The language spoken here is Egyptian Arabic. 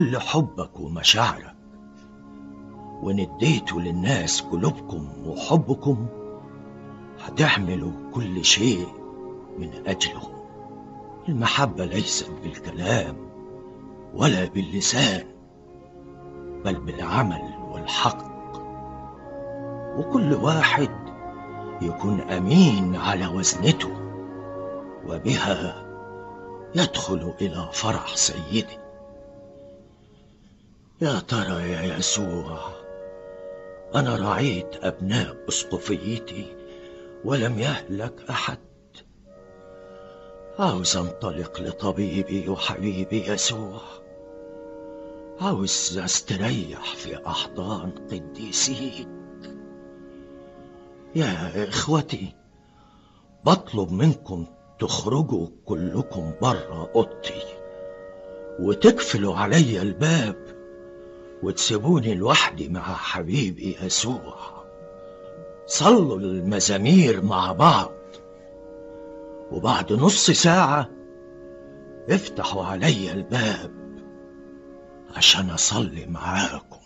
كل حبك ومشاعرك وإن اديتوا للناس قلوبكم وحبكم هتعملوا كل شيء من أجلهم المحبة ليست بالكلام ولا باللسان بل بالعمل والحق وكل واحد يكون أمين على وزنته وبها يدخل إلى فرح سيده يا ترى يا يسوع أنا رعيت أبناء أسقفيتي ولم يهلك أحد عاوز أنطلق لطبيبي وحبيبي يسوع عاوز أستريح في أحضان قديسيك يا إخوتي بطلب منكم تخرجوا كلكم برا أوضتي وتقفلوا علي الباب وتسيبوني لوحدي مع حبيبي يسوع صلوا المزامير مع بعض وبعد نص ساعة افتحوا علي الباب عشان أصلي معاكم